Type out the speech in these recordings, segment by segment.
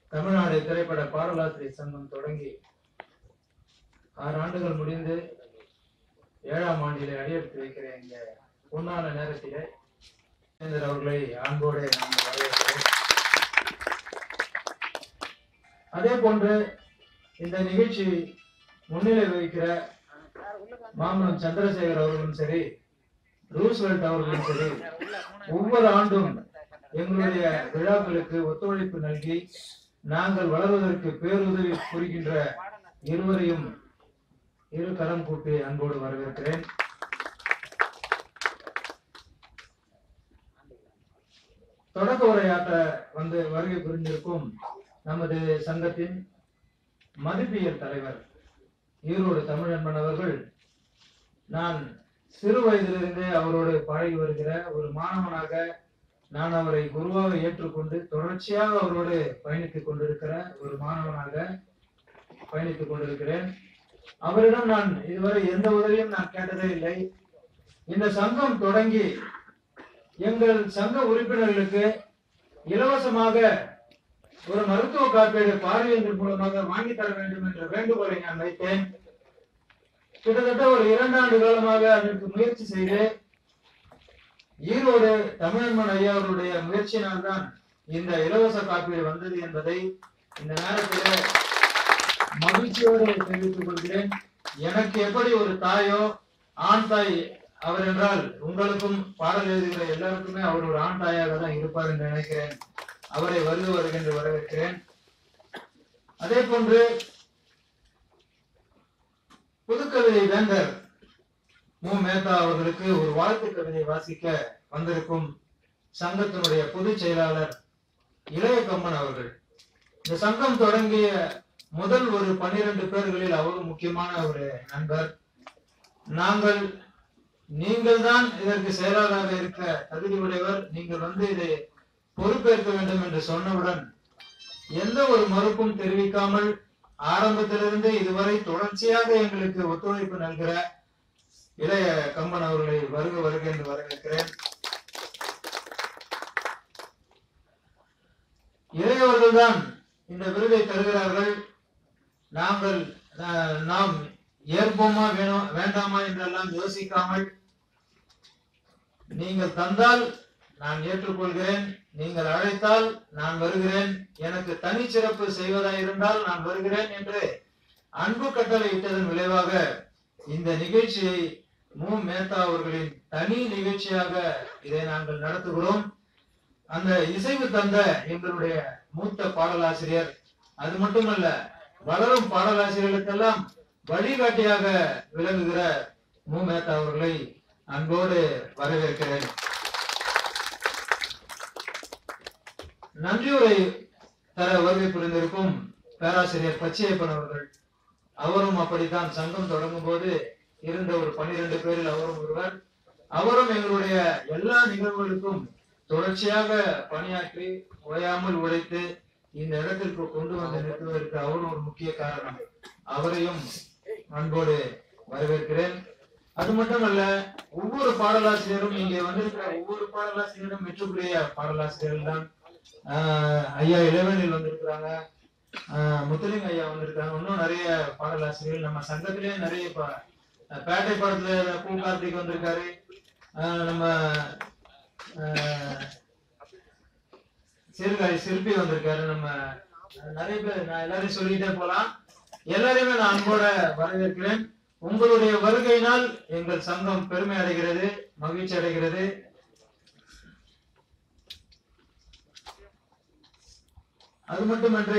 தமிழ்நாடு திரைப்பட பாடலாசிரியர் சங்கம் தொடங்கி ஆறு ஆண்டுகள் முடிந்து ஏழாம் ஆண்டிலே அடியெடுத்து வைக்கிற இந்த பொன்னான நேரத்திலே சுரேந்தர் அவர்களை அன்போடு நாம் வரவேற்கிறோம் அதே போன்று இந்த நிகழ்ச்சி முன்னிலை வகிக்கிற மாமனம் சந்திரசேகர் அவர்களும் சரி ரூஸ்வெல்ட் அவர்களும் சரி ஒவ்வொரு ஆண்டும் எங்களுடைய விழாக்களுக்கு ஒத்துழைப்பு நல்கி நாங்கள் வளர்வதற்கு பேருதவி புரிகின்ற இருவரையும் இரு கரம் கூப்பி அன்போடு வரவேற்கிறேன் தொடக்க உரையாற்ற வந்து வருகை புரிந்திருக்கும் நமது சங்கத்தின் மதிப்பியல் தலைவர் ஈரோடு தமிழன்பன் அவர்கள் நான் சிறு வயதிலிருந்தே அவரோடு பழகி வருகிற ஒரு மாணவனாக நான் அவரை குருவாக ஏற்றுக்கொண்டு தொடர்ச்சியாக அவரோடு பயணித்துக் கொண்டிருக்கிற ஒரு மாணவனாக பயணித்துக் கொண்டிருக்கிறேன் அவரிடம் நான் இதுவரை எந்த உதவியும் நான் கேட்டதே இல்லை இந்த சங்கம் தொடங்கி எங்கள் சங்க உறுப்பினர்களுக்கு இலவசமாக ஒரு மருத்துவ காப்பீடு பார்வையங்கள் மூலமாக வாங்கி தர வேண்டும் என்ற வேண்டுகோளை நான் வைத்தேன் கிட்டத்தட்ட ஒரு இரண்டு ஆண்டு காலமாக அதற்கு முயற்சி செய்து ஈரோடு தமிழன்மன் ஐயா அவருடைய முயற்சியினால்தான் இந்த இலவச காப்பீடு வந்தது என்பதை இந்த நேரத்தில் மகிழ்ச்சியோடு தெரிவித்துக் கொள்கிறேன் எனக்கு எப்படி ஒரு தாயோ ஆண் தாய் அவர் என்றால் உங்களுக்கும் பாடல் எழுதுகிற எல்லாருக்குமே அவர் ஒரு ஆண் தாயாக தான் இருப்பார் என்று நினைக்கிறேன் அவரை வருக வருகின்ற வரவேற்கிறேன் அதே போன்று புதுக்கவிதை வேந்தர் மு மேத்தா அவர்களுக்கு ஒரு வாழ்த்து கவிதை வாசிக்க வந்திருக்கும் சங்கத்தினுடைய பொதுச் செயலாளர் இளைய கம்மன் அவர்கள் இந்த சங்கம் தொடங்கிய முதல் ஒரு பன்னிரண்டு பேர்களில் அவரும் முக்கியமான ஒரு நண்பர் நாங்கள் நீங்கள் தான் இதற்கு செயலாளராக இருக்க தகுதி உடையவர் நீங்கள் வந்து இதை பொறுப்பேற்க வேண்டும் என்று சொன்னவுடன் எந்த ஒரு மறுப்பும் தெரிவிக்காமல் ஆரம்பத்திலிருந்து இதுவரை தொடர்ச்சியாக எங்களுக்கு ஒத்துழைப்பு நல்கிற இளைய கம்பன் அவர்களை வருக வருக என்று வரவேற்கிறேன் இளையவர்கள் தான் இந்த விருதை தருகிறார்கள் நாங்கள் அஹ், நாம் ஏற்போமா வேணும் வேண்டாமா என்றெல்லாம் யோசிக்காமல் நீங்கள் தந்தால் நான் ஏற்றுக்கொள்கிறேன் நீங்கள் அழைத்தால் நான் வருகிறேன் எனக்கு தனிச்சிறப்பு செய்வதாய் இருந்தால் நான் வருகிறேன் என்று அன்பு கட்டளை இட்டதன் விளைவாக இந்த நிகழ்ச்சியை மு மேத்தா அவர்களின் தனி நிகழ்ச்சியாக இதை நாங்கள் நடத்துகிறோம் அந்த இசைவு தந்த எங்களுடைய மூத்த பாடலாசிரியர் அது மட்டுமல்ல வளரும் பாடலாசிரியர்களுக்கெல்லாம் வழிகாட்டியாக விளங்குகிற மு மேத்தா அவர்களை அன்போடு வரவேற்கிறேன் நன்றியுரை தர வருகை புரிந்திருக்கும் பேராசிரியர் பச்சையப்பன் அவர்கள் அவரும் அப்படித்தான் சங்கம் தொடங்கும் போது இருந்த ஒரு பன்னிரண்டு பேரில் அவரும் ஒருவர் அவரும் எங்களுடைய எல்லா நிகழ்வுகளுக்கும் தொடர்ச்சியாக பணியாற்றி ஓயாமல் உழைத்து இந்த இடத்திற்கு கொண்டு வந்து நிறுத்துவதற்கு அவரும் ஒரு முக்கிய காரணம் அவரையும் அன்போடு வரவேற்கிறேன் அது மட்டுமல்ல ஒவ்வொரு பாடலாசிரியரும் இங்கே வந்திருக்கிற ஒவ்வொரு பாடலாசிரியரும் மெச்சுக்குரிய பாடலாசிரியர்கள் தான் ஆஹ் ஐயா இளவேனில் வந்திருக்கிறாங்க ஆஹ் முத்துலிங்க ஐயா வந்திருக்காங்க இன்னும் நிறைய பாடலாசிரியர்கள் நம்ம சங்கத்திலேயே நிறைய பா- பேட்டை படத்துல பூ கார்த்திக் வந்திருக்காரு ஆஹ் நம்ம ஆஹ் சீர்காழி சிற்பி வந்திருக்காரு நம்ம நிறைய பேர் நான் எல்லாரையும் சொல்லிட்டே போலாம் எல்லாரையுமே நான் அன்போட வரவேற்கிறேன் உங்களுடைய வருகையினால் எங்கள் சங்கம் பெருமை அடைகிறது மகிழ்ச்சி அடைகிறது அது மட்டுமன்றி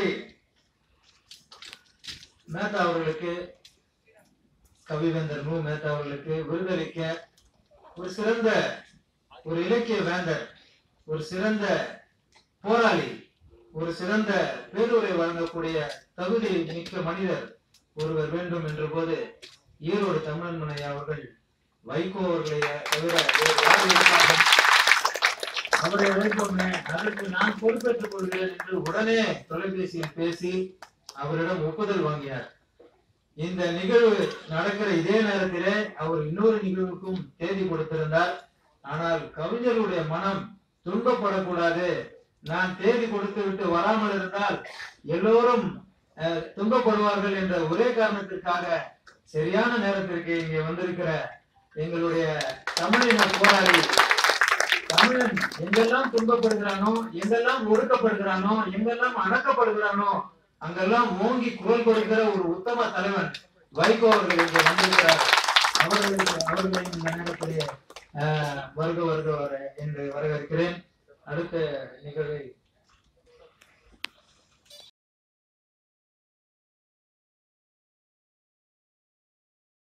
மேத்தா அவர்களுக்கு கவிவேந்தர் மு மேத்தா அவர்களுக்கு விருதளிக்க ஒரு சிறந்த ஒரு இலக்கிய வேந்தர் ஒரு சிறந்த போராளி ஒரு சிறந்த பேருரை வழங்கக்கூடிய தகுதி மிக்க மனிதர் ஒருவர் வேண்டும் என்ற போது ஈரோடு தமிழன் ஐயா அவர்கள் வைகோ அவர்களை தவிர வேறு யார் இருப்பார்கள் அவரை அழைப்போமே அதற்கு நான் பொறுப்பேற்றுக் கொள்கிறேன் என்று உடனே தொலைபேசியில் பேசி அவரிடம் ஒப்புதல் வாங்கினார் இந்த நிகழ்வு நடக்கிற இதே நேரத்திலே அவர் இன்னொரு நிகழ்வுக்கும் தேதி கொடுத்திருந்தார் ஆனால் கவிஞருடைய மனம் துன்பப்படக்கூடாது நான் தேதி கொடுத்து விட்டு வராமல் இருந்தால் எல்லோரும் அஹ், துன்பப்படுவார்கள் என்ற ஒரே காரணத்திற்காக சரியான நேரத்திற்கு இங்கே வந்திருக்கிற எங்களுடைய தமிழின போராளி தமிழன் எங்கெல்லாம் துன்பப்படுகிறானோ எங்கெல்லாம் ஒடுக்கப்படுகிறானோ எங்கெல்லாம் அடக்கப்படுகிறானோ அங்கெல்லாம் ஓங்கி குரல் கொடுக்கிற ஒரு உத்தம தலைவன் வைகோ அவர்கள் இங்கே வந்திருக்கிறார் அவர்களுக்கு அவர்களை இந்த நேரத்திலே ஆஹ், வருக வருக வர என்று வரவேற்கிறேன் அடுத்த